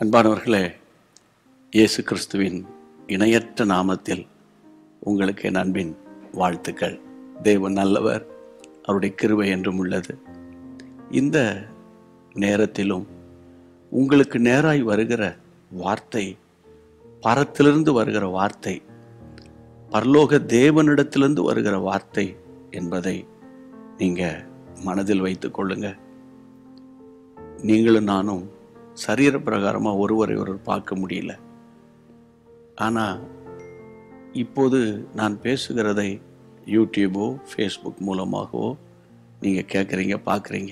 அன்பானவர்களே இயேசு கிறிஸ்துவின் இணையற்ற நாமத்தில் உங்களுக்கு என் அன்பின் வாழ்த்துக்கள் தேவன் நல்லவர் அவருடைய கிருபை என்றும் உள்ளது இந்த நேரத்திலும் உங்களுக்கு நேராய் வருகிற வார்த்தை பரத்திலிருந்து வருகிற வார்த்தை பரலோக தேவனிடத்திலிருந்து வருகிற வார்த்தை என்பதை நீங்க மனதில் வைத்துக் கொள்ளுங்க நீங்களும் நானும் சரீர பிரகாரமா ஒருவரை ஒருவர் பார்க்க முடியல ஆனா இப்போது நான் பேசுகிறதை யூடியூபோ ஃபேஸ்புக் மூலமாகவோ நீங்க கேட்குறீங்க பார்க்குறீங்க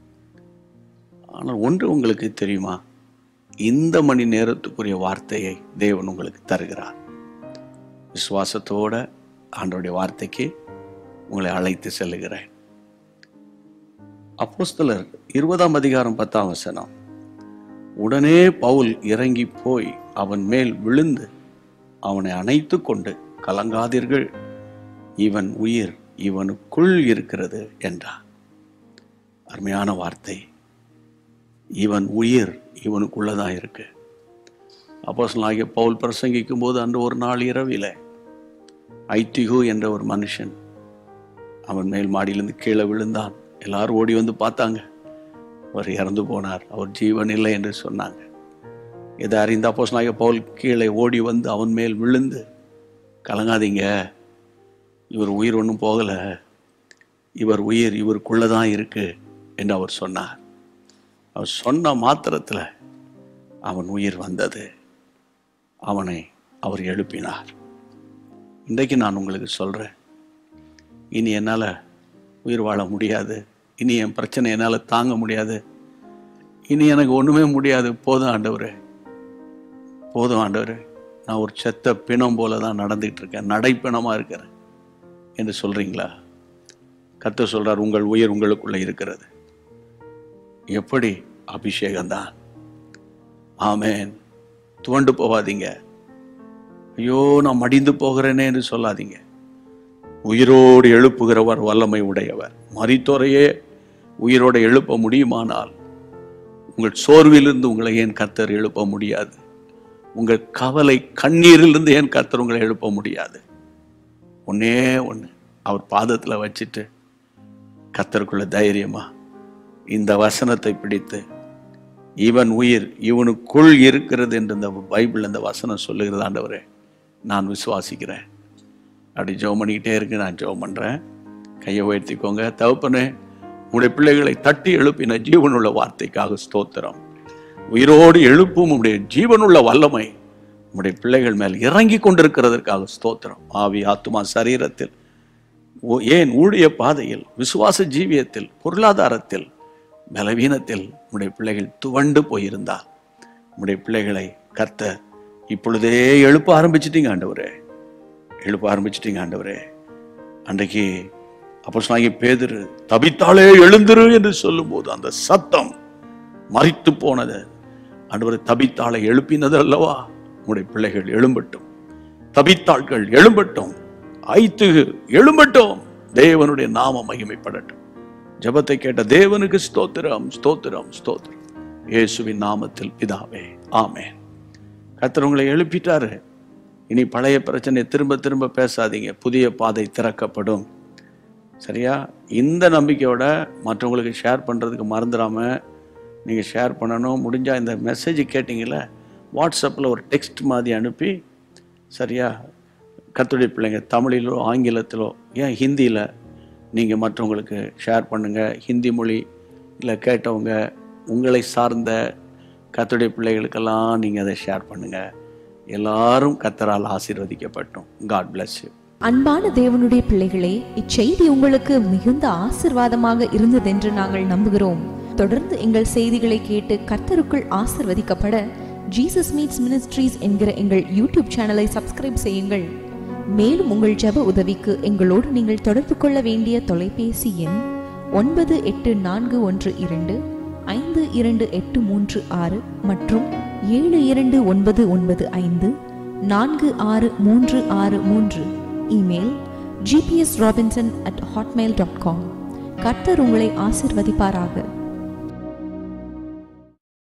ஆனால் ஒன்று உங்களுக்கு தெரியுமா இந்த மணி நேரத்துக்குரிய வார்த்தையை தேவன் உங்களுக்கு தருகிறார் விசுவாசத்தோட ஆண்டோடைய வார்த்தைக்கு உங்களை அழைத்து செல்லுகிறேன் அப்போஸ்தலர் இருபதாம் அதிகாரம் பத்தாம் வசனம் உடனே பவுல் இறங்கி போய் அவன் மேல் விழுந்து அவனை அணைத்து கொண்டு கலங்காதீர்கள் இவன் உயிர் இவனுக்குள் இருக்கிறது என்றார் அருமையான வார்த்தை இவன் உயிர் இவனுக்குள்ளதான் இருக்கு அப்போஸ்தலனாகிய பவுல் பிரசங்கிக்கும் போது அன்று ஒரு நாள் இரவில ஐத்திகு என்ற ஒரு மனுஷன் அவன் மேல் மாடியிலிருந்து கீழே விழுந்தான் எல்லாரும் ஓடி வந்து பார்த்தாங்க அவர் இறந்து போனார் அவர் ஜீவன் இல்லை என்று சொன்னாங்க இதை அறிந்த அப்போஸ்தலனாகிய பவுல் கீழே ஓடி வந்து அவன் மேல் விழுந்து கலங்காதீங்க இவர் உயிர் ஒன்றும் போகல இவர் உயிர் இவருக்குள்ளதான் இருக்கு என்று அவர் சொன்னார் அவர் சொன்ன மாத்திரத்தில் அவன் உயிர் வந்தது அவனை அவர் எழுப்பினார் இன்றைக்கு நான் உங்களுக்கு சொல்கிறேன் இனி என்னால் உயிர் வாழ முடியாது இனி என் பிரச்சனை என்னால் தாங்க முடியாது இனி எனக்கு ஒன்றுமே முடியாது போதும் ஆண்டவரே போதும் ஆண்டவரே நான் ஒரு செத்த பிணம் போல தான் நடந்துகிட்டு இருக்கேன் நடைப்பிணமாக இருக்கிறேன் என்று சொல்கிறீங்களா கத்த சொல்கிறார் உங்கள் உயிர் உங்களுக்குள்ளே இருக்கிறது எப்படி அபிஷேகம்தான் ஆமேன் துவண்டு போகாதீங்க ஐயோ நான் மடிந்து போகிறேனே என்று சொல்லாதீங்க உயிரோடு எழுப்புகிறவர் வல்லமை உடையவர் மரித்தோரையே உயிரோடு எழுப்ப முடியுமானால் உங்கள் சோர்விலிருந்து உங்களை ஏன் கர்த்தர் எழுப்ப முடியாது உங்கள் கவலை கண்ணீரிலிருந்து ஏன் கர்த்தர் உங்களை எழுப்ப முடியாது ஒன்னே ஒன்று அவர் பாதத்தில் வச்சுட்டு கர்த்தருக்குள்ள தைரியமா இந்த வசனத்தை பிடித்து இவன் உயிர் இவனுக்குள் இருக்கிறது என்று இந்த பைபிள் இந்த வசனம் சொல்லுகிறது ஆண்டவரே நான் விசுவாசிக்கிறேன் அப்படி ஜெபம் பண்ணிக்கிட்டே இருக்கு நான் ஜெபம் பண்ணுறேன் கையை உயர்த்திக்கோங்க தகப்பனே உங்களுடைய பிள்ளைகளை தட்டி எழுப்பின ஜீவனுள்ள வார்த்தைக்காக ஸ்தோத்திரம் உயிரோடு எழுப்பும் உடைய ஜீவனுள்ள வல்லமை உடைய பிள்ளைகள் மேல் இறங்கி கொண்டிருக்கிறதற்காக ஸ்தோத்திரம் ஆவி ஆத்துமா சரீரத்தில் ஓ- ஏன் ஊழிய பாதையில் விசுவாச ஜீவியத்தில் பொருளாதாரத்தில் பலவீனத்தில் உடைய பிள்ளைகள் துவண்டு போயிருந்தால் உடைய பிள்ளைகளை கர்த்த இப்பொழுதே எழுப்ப ஆரம்பிச்சிட்டீங்க ஆண்டவரே எழுப்ப ஆரம்பிச்சிட்டீங்க ஆண்டவரே அன்றைக்கு அப்போ சொன்னாங்க பேதுரு தபித்தாளே எழுந்திரு என்று சொல்லும்போது அந்த சத்தம் மறித்து போனது ஆண்டவரை தபித்தாளை எழுப்பினது அல்லவா உடைய பிள்ளைகள் எழும்பட்டும் தபித்தாள்கள் எழும்பட்டும் ஐத்து எழும்பட்டும் தேவனுடைய நாம மகிமைப்படட்டும் ஜெபத்தை கேட்ட தேவனுக்கு ஸ்தோத்திரம் ஸ்தோத்திரம் ஸ்தோத்திரம் இயேசுவின் நாமத்தில் பிதாவே ஆமென் கர்த்தர் உங்களை எழுப்பிட்டாரு இனி பழைய பிரச்சனை திரும்ப திரும்ப பேசாதீங்க புதிய பாதை திறக்கப்படும் சரியா இந்த நம்பிக்கையோட மற்றவங்களுக்கு ஷேர் பண்ணுறதுக்கு மறந்துடாம நீங்கள் ஷேர் பண்ணணும் முடிஞ்சால் இந்த மெசேஜ் கேட்டிங்கள வாட்ஸ்அப்பில் ஒரு டெக்ஸ்ட் மாதிரி அனுப்பி சரியா கத்துடைய பிள்ளைங்க தமிழிலோ ஆங்கிலத்திலோ ஏன் ஹிந்தியில் நீங்கள் மற்றவங்களுக்கு ஷேர் பண்ணுங்கள் ஹிந்தி மொழி இல்லை கேட்டவங்க உங்களை சார்ந்த கத்துடைய பிள்ளைகளுக்கெல்லாம் நீங்கள் அதை ஷேர் பண்ணுங்கள் எல்லாரும் கத்தரால் ஆசீர்வதிக்கப்பட்டோம் காட் bless you அன்பான தேவனுடைய பிள்ளைகளே இச்செய்தி உங்களுக்கு மிகுந்த ஆசிர்வாதமாக இருந்ததென்று நாங்கள் நம்புகிறோம் தொடர்ந்து எங்கள் செய்திகளை கேட்டு கர்த்தருக்குள் ஆசிர்வதிக்கப்பட ஜீசஸ் மீட்ஸ் மினிஸ்ட்ரீஸ் என்கிற எங்கள் யூடியூப் சேனலை சப்ஸ்கிரைப் செய்யுங்கள் மேலும் உங்கள் ஜெப உதவிக்கு எங்களோடு நீங்கள் தொடர்பு கொள்ள வேண்டிய தொலைபேசி எண் ஒன்பது எட்டு நான்கு ஒன்று இரண்டு ஐந்து இரண்டு எட்டு மூன்று ஆறு மற்றும் ஏழு இரண்டு ஒன்பது ஒன்பது ஐந்து நான்கு ஆறு மூன்று ஆறு மூன்று email GPS Robinson at Hotmail dot com கர்த்தர் உங்களை ஆசிர்வதிப்பாராக